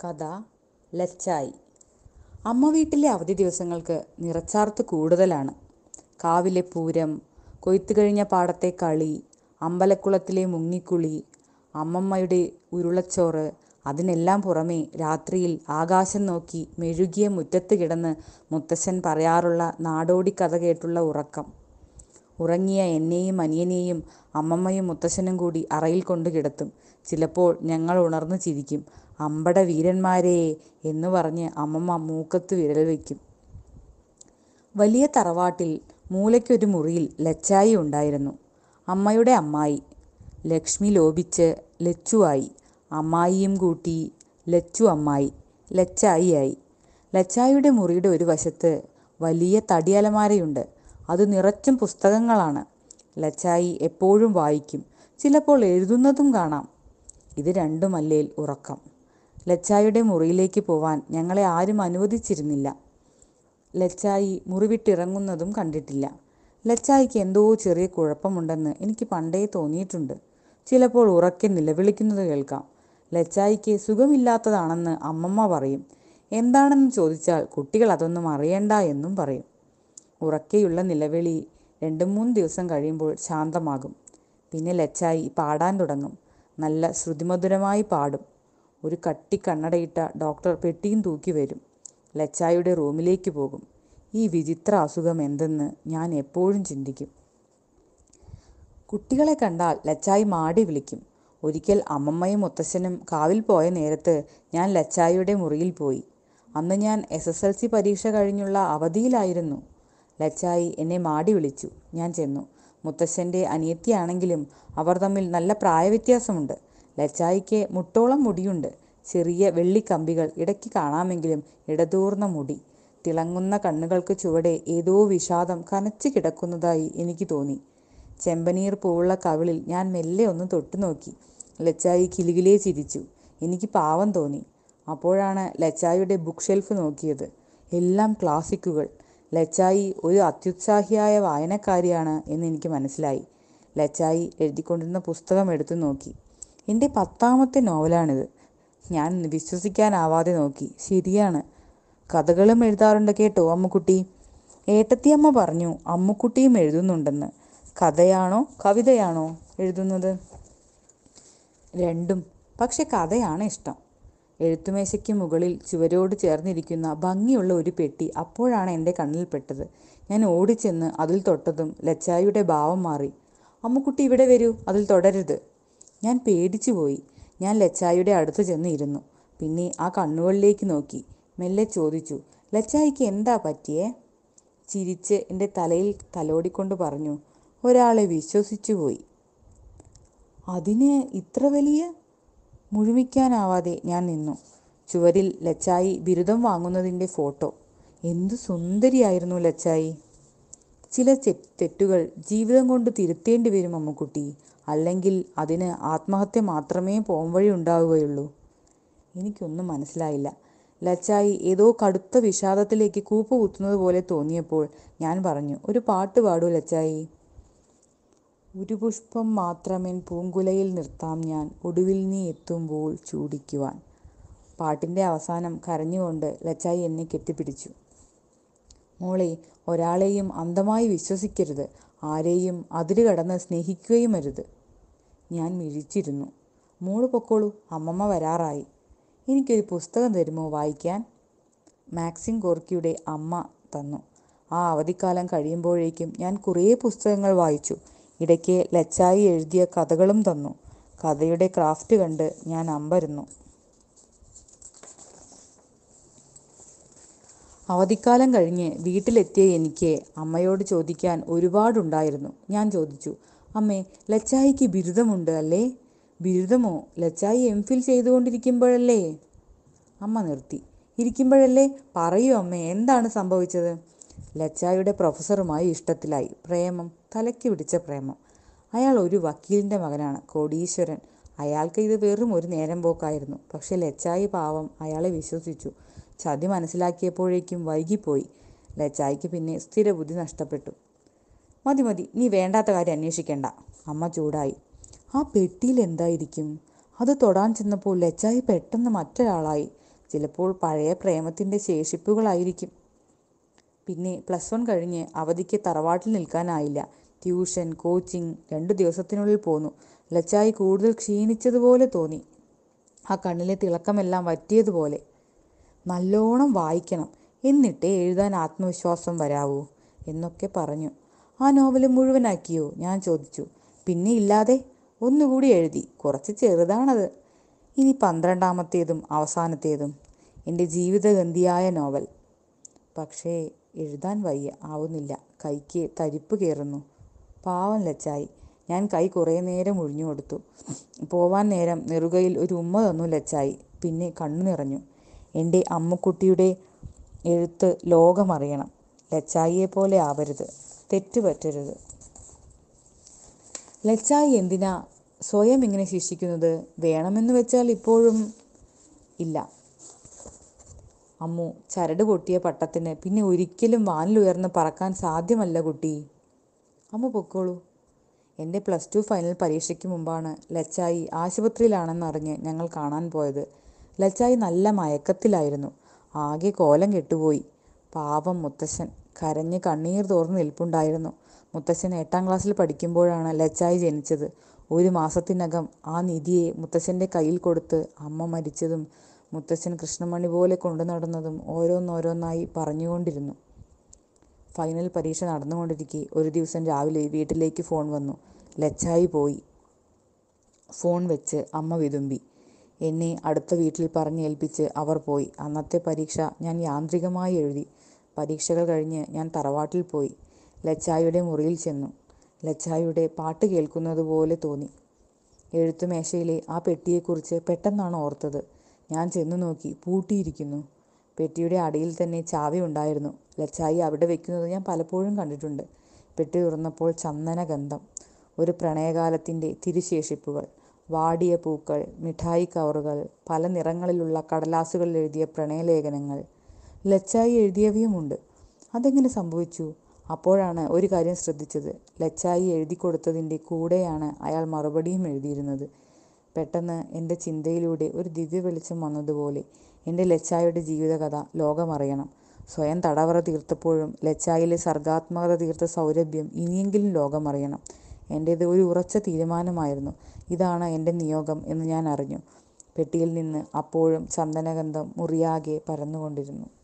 കഥ ലച്ചായി അമ്മ വീട്ടിലെ അവധി ദിവസങ്ങൾക്ക് നിറച്ചാർത്ത് കൂടുതലാണ് കാവിലെ പൂരം കൊയ്ത്തു കഴിഞ്ഞ പാടത്തെ കളി അമ്പലക്കുളത്തിലെ മുങ്ങിക്കുളി അമ്മമ്മയുടെ ഉരുളച്ചോറ് അതിനെല്ലാം പുറമെ രാത്രിയിൽ ആകാശം നോക്കി മെഴുകിയ മുറ്റത്ത് കിടന്ന് മുത്തശ്ശൻ പറയാറുള്ള നാടോടി കഥ കേട്ടുള്ള ഉറക്കം ഉറങ്ങിയ എന്നെയും അനിയനെയും അമ്മമ്മയും മുത്തശ്ശനും കൂടി അറയിൽ കൊണ്ട് കിടത്തും ചിലപ്പോൾ ഞങ്ങൾ ഉണർന്നു ചിരിക്കും അമ്പട വീരന്മാരേ എന്ന് പറഞ്ഞ് അമ്മമ്മ മൂക്കത്ത് വിരൽ വയ്ക്കും വലിയ തറവാട്ടിൽ മൂലയ്ക്കൊരു മുറിയിൽ ലച്ചായി ഉണ്ടായിരുന്നു അമ്മയുടെ അമ്മായി ലക്ഷ്മി ലോപിച്ച് ലച്ചുവായി അമ്മായിയും കൂട്ടി ലച്ചു അമ്മായി ലച്ചായിയായി ലച്ചായിയുടെ മുറിയുടെ ഒരു വശത്ത് വലിയ തടിയലമാരയുണ്ട് അത് നിറച്ചും പുസ്തകങ്ങളാണ് ലച്ചായി എപ്പോഴും വായിക്കും ചിലപ്പോൾ എഴുതുന്നതും കാണാം ഇത് രണ്ടുമല്ലേൽ ഉറക്കം ലച്ചായിയുടെ മുറിയിലേക്ക് പോവാൻ ഞങ്ങളെ ആരും അനുവദിച്ചിരുന്നില്ല ലച്ചായി മുറി വിട്ടിറങ്ങുന്നതും കണ്ടിട്ടില്ല ലച്ചായിക്ക് എന്തോ ചെറിയ കുഴപ്പമുണ്ടെന്ന് എനിക്ക് പണ്ടേ തോന്നിയിട്ടുണ്ട് ചിലപ്പോൾ ഉറക്കെ നിലവിളിക്കുന്നത് കേൾക്കാം ലച്ചായിക്ക് സുഖമില്ലാത്തതാണെന്ന് അമ്മമ്മ പറയും എന്താണെന്ന് ചോദിച്ചാൽ കുട്ടികൾ അതൊന്നും അറിയണ്ട എന്നും പറയും ഉറക്കെയുള്ള നിലവിളി രണ്ട് മൂന്ന് ദിവസം കഴിയുമ്പോൾ ശാന്തമാകും പിന്നെ ലച്ചായി പാടാൻ തുടങ്ങും നല്ല ശ്രുതിമധുരമായി പാടും ഒരു കട്ടി കണ്ണടയിട്ട ഡോക്ടർ പെട്ടിയും തൂക്കി വരും ലച്ചായിയുടെ റൂമിലേക്ക് പോകും ഈ വിചിത്ര അസുഖം എന്തെന്ന് ഞാൻ എപ്പോഴും ചിന്തിക്കും കുട്ടികളെ കണ്ടാൽ ലച്ചായി മാടി വിളിക്കും ഒരിക്കൽ അമ്മമ്മയും മുത്തശ്ശനും കാവിൽ പോയ നേരത്ത് ഞാൻ ലച്ചായിയുടെ മുറിയിൽ പോയി അന്ന് ഞാൻ എസ് എസ് എൽ സി പരീക്ഷ കഴിഞ്ഞുള്ള അവധിയിലായിരുന്നു ലച്ചായി എന്നെ മാടി വിളിച്ചു ഞാൻ ചെന്നു മുത്തശ്ശൻ്റെ അനിയത്തിയാണെങ്കിലും അവർ തമ്മിൽ നല്ല പ്രായവ്യത്യാസമുണ്ട് ലച്ചായിക്ക് മുട്ടോളം മുടിയുണ്ട് ചെറിയ വെള്ളിക്കമ്പികൾ ഇടയ്ക്ക് കാണാമെങ്കിലും ഇടതൂർന്ന മുടി തിളങ്ങുന്ന കണ്ണുകൾക്ക് ചുവടെ ഏതോ വിഷാദം കനച്ചു കിടക്കുന്നതായി എനിക്ക് തോന്നി ചെമ്പനീർ പൂവുള്ള കവിളിൽ ഞാൻ മെല്ലെ ഒന്ന് തൊട്ടു നോക്കി ലച്ചായി കിലുകിലേ ചിരിച്ചു എനിക്ക് പാവം തോന്നി അപ്പോഴാണ് ലച്ചായിയുടെ ബുക്ക് ഷെൽഫ് നോക്കിയത് എല്ലാം ക്ലാസിക്കുകൾ ലച്ചായി ഒരു അത്യുത്സാഹിയായ വായനക്കാരിയാണ് എന്ന് എനിക്ക് മനസ്സിലായി ലച്ചായി എഴുതിക്കൊണ്ടിരുന്ന പുസ്തകം എടുത്തു നോക്കി എൻ്റെ പത്താമത്തെ നോവലാണിത് ഞാൻ വിശ്വസിക്കാനാവാതെ നോക്കി ശരിയാണ് കഥകളും എഴുതാറുണ്ട് കേട്ടോ അമ്മുക്കുട്ടി ഏട്ടത്തിയമ്മ പറഞ്ഞു അമ്മുക്കുട്ടിയും എഴുതുന്നുണ്ടെന്ന് കഥയാണോ കവിതയാണോ എഴുതുന്നത് രണ്ടും പക്ഷെ കഥയാണ് ഇഷ്ടം എഴുത്തുമേശയ്ക്ക് മുകളിൽ ചുവരോട് ചേർന്നിരിക്കുന്ന ഭംഗിയുള്ള ഒരു പെട്ടി അപ്പോഴാണ് എൻ്റെ കണ്ണിൽപ്പെട്ടത് ഞാൻ ഓടിച്ചെന്ന് അതിൽ തൊട്ടതും ലച്ചായിയുടെ ഭാവം മാറി അമ്മുക്കുട്ടി ഇവിടെ വരൂ അതിൽ തുടരുത് ഞാൻ പേടിച്ചു പോയി ഞാൻ ലച്ചായിയുടെ അടുത്ത് ചെന്ന് ഇരുന്നു പിന്നെ ആ കണ്ണുകളിലേക്ക് നോക്കി മെല്ലെ ചോദിച്ചു ലച്ചായിക്ക് എന്താ പറ്റിയേ ചിരിച്ച് എൻ്റെ തലയിൽ തലോടിക്കൊണ്ട് പറഞ്ഞു ഒരാളെ വിശ്വസിച്ചു പോയി അതിന് ഇത്ര വലിയ മുഴുമിക്കാനാവാതെ ഞാൻ നിന്നു ചുവരിൽ ലച്ചായി ബിരുദം വാങ്ങുന്നതിൻ്റെ ഫോട്ടോ എന്തു സുന്ദരിയായിരുന്നു ലച്ചായി ചില തെറ്റുകൾ ജീവിതം കൊണ്ട് തിരുത്തേണ്ടി വരും അമ്മുക്കുട്ടി അല്ലെങ്കിൽ അതിന് ആത്മഹത്യ മാത്രമേ പോംവഴി ഉണ്ടാവുകയുള്ളൂ എനിക്കൊന്നും മനസ്സിലായില്ല ലച്ചായി ഏതോ കടുത്ത വിഷാദത്തിലേക്ക് കൂപ്പ് കുത്തുന്നത് പോലെ തോന്നിയപ്പോൾ ഞാൻ പറഞ്ഞു ഒരു പാട്ട് പാടൂ ലച്ചായി ഒരു പുഷ്പം മാത്രമെൻ പൂങ്കുലയിൽ നിർത്താം ഞാൻ ഒടുവിൽ നീ എത്തുമ്പോൾ ചൂടിക്കുവാൻ പാട്ടിൻ്റെ അവസാനം കരഞ്ഞുകൊണ്ട് ലച്ചായി എന്നെ കെട്ടിപ്പിടിച്ചു മോളെ ഒരാളെയും അന്ധമായി വിശ്വസിക്കരുത് ആരെയും അതിര് കടന്ന് സ്നേഹിക്കുകയും അരുത് ഞാൻ മിഴിച്ചിരുന്നു മോള് പൊക്കോളൂ അമ്മമ്മ വരാറായി എനിക്കൊരു പുസ്തകം തരുമോ വായിക്കാൻ മാക്സിം ഗോർക്കിയുടെ അമ്മ തന്നു ആ അവധിക്കാലം കഴിയുമ്പോഴേക്കും ഞാൻ കുറേ പുസ്തകങ്ങൾ വായിച്ചു ഇടയ്ക്ക് ലച്ചായി എഴുതിയ കഥകളും തന്നു കഥയുടെ ക്രാഫ്റ്റ് കണ്ട് ഞാൻ അമ്പരുന്നു അവധിക്കാലം കഴിഞ്ഞ് വീട്ടിലെത്തിയ എനിക്ക് അമ്മയോട് ചോദിക്കാൻ ഒരുപാടുണ്ടായിരുന്നു ഞാൻ ചോദിച്ചു അമ്മേ ലച്ചായിക്ക് ബിരുദമുണ്ട് അല്ലേ ബിരുദമോ ലച്ചായി എം ഫിൽ ചെയ്തുകൊണ്ടിരിക്കുമ്പോഴല്ലേ അമ്മ നിർത്തി ഇരിക്കുമ്പോഴല്ലേ പറയൂ അമ്മേ എന്താണ് സംഭവിച്ചത് ലച്ചായുടെ പ്രൊഫസറുമായി ഇഷ്ടത്തിലായി പ്രേമം തലയ്ക്ക് പിടിച്ച പ്രേമം അയാൾ ഒരു വക്കീലിൻ്റെ മകനാണ് കോടീശ്വരൻ അയാൾക്ക് ഇത് വെറും ഒരു നേരം പോക്കായിരുന്നു പക്ഷെ ലച്ചായി പാവം അയാളെ വിശ്വസിച്ചു ചതി മനസ്സിലാക്കിയപ്പോഴേക്കും വൈകിപ്പോയി ലച്ചായിക്ക് പിന്നെ സ്ഥിരബുദ്ധി നഷ്ടപ്പെട്ടു മതി മതി നീ വേണ്ടാത്ത കാര്യം അന്വേഷിക്കണ്ട അമ്മ ചൂടായി ആ പെട്ടിയിൽ എന്തായിരിക്കും അത് തൊടാൻ ചെന്നപ്പോൾ ലച്ചായി പെട്ടെന്ന് മറ്റൊരാളായി ചിലപ്പോൾ പഴയ പ്രേമത്തിൻ്റെ ശേഷിപ്പുകളായിരിക്കും പിന്നെ പ്ലസ് വൺ കഴിഞ്ഞ് അവധിക്ക് തറവാട്ടിൽ നിൽക്കാനായില്ല ട്യൂഷൻ കോച്ചിങ് രണ്ടു ദിവസത്തിനുള്ളിൽ പോന്നു ലച്ചായി കൂടുതൽ ക്ഷീണിച്ചതുപോലെ തോന്നി ആ കണ്ണിലെ തിളക്കമെല്ലാം വറ്റിയതുപോലെ നല്ലോണം വായിക്കണം എന്നിട്ടേ എഴുതാൻ ആത്മവിശ്വാസം വരാവൂ എന്നൊക്കെ പറഞ്ഞു ആ നോവൽ മുഴുവനാക്കിയോ ഞാൻ ചോദിച്ചു പിന്നെ ഇല്ലാതെ ഒന്നുകൂടി എഴുതി കുറച്ച് ചെറുതാണത് ഇനി പന്ത്രണ്ടാമത്തേതും അവസാനത്തേതും എൻ്റെ ജീവിതഗന്ധിയായ നോവൽ പക്ഷേ എഴുതാൻ വയ്യ ആവുന്നില്ല കൈക്ക് തരിപ്പ് കയറുന്നു പാവം ലച്ചായി ഞാൻ കൈ കുറേ നേരം ഒഴിഞ്ഞു കൊടുത്തു പോവാൻ നേരം നെറുകയിൽ ഒരു ഉമ്മ തന്നു ലച്ചായി പിന്നെ കണ്ണു നിറഞ്ഞു എൻ്റെ അമ്മുക്കുട്ടിയുടെ എഴുത്ത് ലോകമറിയണം ലച്ചായിയെ പോലെ ആവരുത് തെറ്റുപറ്റരുത് ലച്ചായി എന്തിനാ സ്വയം ഇങ്ങനെ ശിക്ഷിക്കുന്നത് വേണമെന്ന് വെച്ചാൽ ഇപ്പോഴും ഇല്ല അമ്മു ചരട് പൊട്ടിയ പട്ടത്തിന് പിന്നെ ഒരിക്കലും വാനിലുയർന്ന് പറക്കാൻ സാധ്യമല്ല കുട്ടി അമ്മു പൊക്കോളൂ എൻ്റെ പ്ലസ് ടു ഫൈനൽ പരീക്ഷയ്ക്ക് മുമ്പാണ് ലച്ചായി ആശുപത്രിയിലാണെന്നറിഞ്ഞ് ഞങ്ങൾ കാണാൻ പോയത് ലച്ചായി നല്ല മയക്കത്തിലായിരുന്നു ആകെ കോലം കെട്ടുപോയി പാവം മുത്തശ്ശൻ കരഞ്ഞ് കണ്ണീർ തോർന്ന് നിൽപ്പുണ്ടായിരുന്നു മുത്തശ്ശൻ എട്ടാം ക്ലാസ്സിൽ പഠിക്കുമ്പോഴാണ് ലച്ചായി ജനിച്ചത് ഒരു മാസത്തിനകം ആ നിധിയെ മുത്തശ്ശൻ്റെ കയ്യിൽ കൊടുത്ത് അമ്മ മരിച്ചതും മുത്തശ്ശൻ കൃഷ്ണമണി പോലെ കൊണ്ടു നടന്നതും ഓരോന്നോരോന്നായി പറഞ്ഞുകൊണ്ടിരുന്നു ഫൈനൽ പരീക്ഷ നടന്നുകൊണ്ടിരിക്കെ ഒരു ദിവസം രാവിലെ വീട്ടിലേക്ക് ഫോൺ വന്നു ലച്ചായി പോയി ഫോൺ വെച്ച് അമ്മ വിതുമ്പി എന്നെ അടുത്ത വീട്ടിൽ പറഞ്ഞേൽപ്പിച്ച് അവർ പോയി അന്നത്തെ പരീക്ഷ ഞാൻ യാന്ത്രികമായി എഴുതി പരീക്ഷകൾ കഴിഞ്ഞ് ഞാൻ തറവാട്ടിൽ പോയി ലച്ചായിയുടെ മുറിയിൽ ചെന്നു ലച്ചായിയുടെ പാട്ട് കേൾക്കുന്നത് പോലെ തോന്നി എഴുത്തുമേശയിലെ ആ പെട്ടിയെക്കുറിച്ച് പെട്ടെന്നാണ് ഓർത്തത് ഞാൻ ചെന്നു നോക്കി പൂട്ടിയിരിക്കുന്നു പെട്ടിയുടെ അടിയിൽ തന്നെ ചാവി ഉണ്ടായിരുന്നു ലച്ചായി അവിടെ വെക്കുന്നത് ഞാൻ പലപ്പോഴും കണ്ടിട്ടുണ്ട് പെട്ടി തുറന്നപ്പോൾ ചന്ദനഗന്ധം ഒരു പ്രണയകാലത്തിൻ്റെ തിരുശേഷിപ്പുകൾ വാടിയ പൂക്കൾ മിഠായി കവറുകൾ പല നിറങ്ങളിലുള്ള കടലാസുകളിൽ എഴുതിയ പ്രണയലേഖനങ്ങൾ ലച്ചായി എഴുതിയവയുമുണ്ട് അതെങ്ങനെ സംഭവിച്ചു അപ്പോഴാണ് ഒരു കാര്യം ശ്രദ്ധിച്ചത് ലച്ചായി എഴുതി കൊടുത്തതിൻ്റെ കൂടെയാണ് അയാൾ മറുപടിയും എഴുതിയിരുന്നത് പെട്ടെന്ന് എൻ്റെ ചിന്തയിലൂടെ ഒരു ദിവ്യ വെളിച്ചം വന്നതുപോലെ എൻ്റെ ലച്ചായുടെ ജീവിതകഥ ലോകമറിയണം സ്വയം തടവറ തീർത്തപ്പോഴും ലച്ചായിലെ സർഗാത്മകത തീർത്ത സൗരഭ്യം ഇനിയെങ്കിലും ലോകമറിയണം എൻ്റേത് ഒരു ഉറച്ച തീരുമാനമായിരുന്നു ഇതാണ് എൻ്റെ നിയോഗം എന്ന് ഞാൻ അറിഞ്ഞു പെട്ടിയിൽ നിന്ന് അപ്പോഴും ചന്ദനഗന്ധം മുറിയാകെ പരന്നുകൊണ്ടിരുന്നു